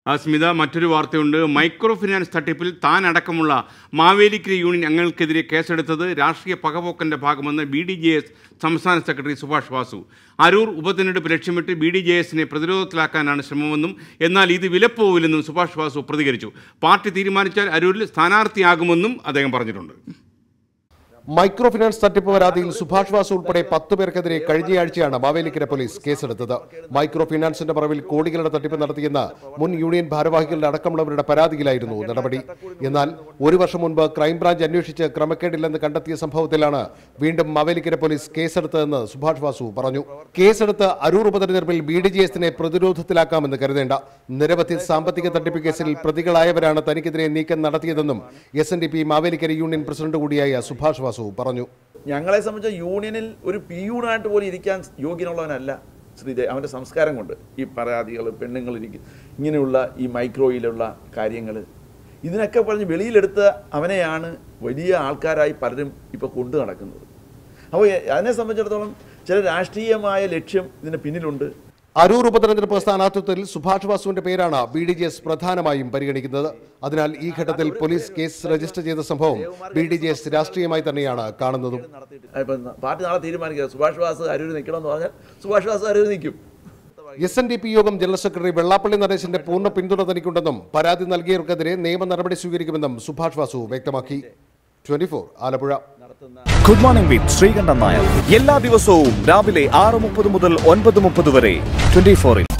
ആ, സ്മിത മറ്റൊരു വാർത്തയുണ്ട് മൈക്രോ ഫിനാൻസ് തട്ടിപ്പിൽ താൻ അടക്കമുള്ള മാവേലിക്കര യൂണിയൻ അംഗങ്ങൾക്കെതിരെ കേസെടുത്തത് രാഷ്ട്രീയ പകപോക്കന്റെ ഭാഗമെന്ന് ബി ഡി ജെ എസ് സംസ്ഥാന സെക്രട്ടറി സുഭാഷ് വാസു അരൂർ ഉപതെരഞ്ഞെടുപ്പ് ലക്ഷ്യമിട്ട് ബി ഡി ജെ എസിനെ പ്രതിരോധത്തിലാക്കാനാണ് ശ്രമമെന്നും എന്നാൽ ഇത് വിലപ്പോവില്ലെന്നും സുഭാഷ് വാസു പ്രതികരിച്ചു പാർട്ടി തീരുമാനിച്ചാൽ അരൂരിൽ സ്ഥാനാർത്ഥിയാകുമെന്നും അദ്ദേഹം പറഞ്ഞിട്ടുണ്ട് മൈക്രോ ഫിനാൻസ് തട്ടിപ്പ് പരാതിയിൽ സുഭാഷ് വാസു ഉൾപ്പെടെ പത്ത് പേർക്കെതിരെ കഴിഞ്ഞയാഴ്ചയാണ് മാവേലിക്കര പോലീസ് കേസെടുത്തത് മൈക്രോ ഫിനാൻസിന്റെ മറവിൽ കോടികളുടെ തട്ടിപ്പ് നടത്തിയെന്ന മുൻ യൂണിയൻ ഭാരവാഹികളുടെ അടക്കമുള്ളവരുടെ പരാതിയിലായിരുന്നു നടപടി എന്നാൽ ഒരു വർഷം മുൻപ് ക്രൈംബ്രാഞ്ച് അന്വേഷിച്ച് ക്രമക്കേടില്ലെന്ന് കണ്ടെത്തിയ സംഭവത്തിലാണ് വീണ്ടും മാവേലിക്കര പോലീസ് കേസെടുത്തതെന്ന് സുഭാഷ് വാസു പറഞ്ഞു കേസെടുത്ത് അരൂർ ഉപതെരഞ്ഞെടുപ്പിൽ ബി ഡി ജി എസിനെ പ്രതിരോധത്തിലാക്കാമെന്ന് കരുതേണ്ട നിരവധി സാമ്പത്തിക തട്ടിപ്പ് കേസിൽ പ്രതികളായവരാണ് തനിക്കെതിരെ നീക്കം നടത്തിയതെന്നും S N D P Mavelikara union president കൂടിയായ സുഭാഷ് വാസു പറഞ്ഞു ഞങ്ങളെ സംബന്ധിച്ച യൂണിയനിൽ ഒരു പി യൂണായിട്ട് പോലും ഇരിക്കാൻ യോഗ്യനുള്ളവനല്ല ശ്രീജയ് അവൻ്റെ സംസ്കാരം കൊണ്ട് ഈ പരാതികൾ പെണ്ണുങ്ങൾ ഇരിക്കും ഇങ്ങനെയുള്ള ഈ മൈക്രോയിലുള്ള കാര്യങ്ങൾ ഇതിനൊക്കെ പറഞ്ഞ് വെളിയിലെടുത്ത അവനെയാണ് വലിയ ആൾക്കാരായി പലരും ഇപ്പോൾ കൊണ്ടു നടക്കുന്നത് അപ്പോൾ അതിനെ സംബന്ധിച്ചിടത്തോളം ചില രാഷ്ട്രീയമായ ലക്ഷ്യം ഇതിന് പിന്നിലുണ്ട് അരൂർ ഉപതെരഞ്ഞെടുപ്പ് സ്ഥാനാർത്ഥിത്വത്തിൽ സുഭാഷ് വാസുവിന്റെ പേരാണ് ബി ഡി ജി എസ് പ്രധാനമായും പരിഗണിക്കുന്നത് അതിനാൽ ഈ ഘട്ടത്തിൽ പോലീസ് കേസ് രജിസ്റ്റർ ചെയ്ത സംഭവം ബി ഡി ജി എസ് രാഷ്ട്രീയമായി തന്നെയാണ് കാണുന്നതും ഇപ്പം പാർട്ടി നാളെ തീരുമാനിക്കുക സുഭാഷ് വാസ് അരൂർ നിൽക്കണമെന്ന് പറഞ്ഞാൽ സുഭാഷ് വാസ് അരൂർ നിൽക്കും S N D P Yogam general secretary Vellappally നടേശന്റെ പൂർണ്ണ പിന്തുണ തനിക്കുണ്ടെന്നും പരാതി നൽകിയവർക്കെതിരെ നിയമ നടപടി സ്വീകരിക്കുമെന്നും സുഭാഷ് വാസു വ്യക്തമാക്കി twenty Alappuzha good morning with Sreekandan Nair എല്ലാ ദിവസവും രാവിലെ ആറ് മുപ്പത് മുതൽ ഒൻപത് മുപ്പത് വരെ ട്വന്റി ഫോറിൽ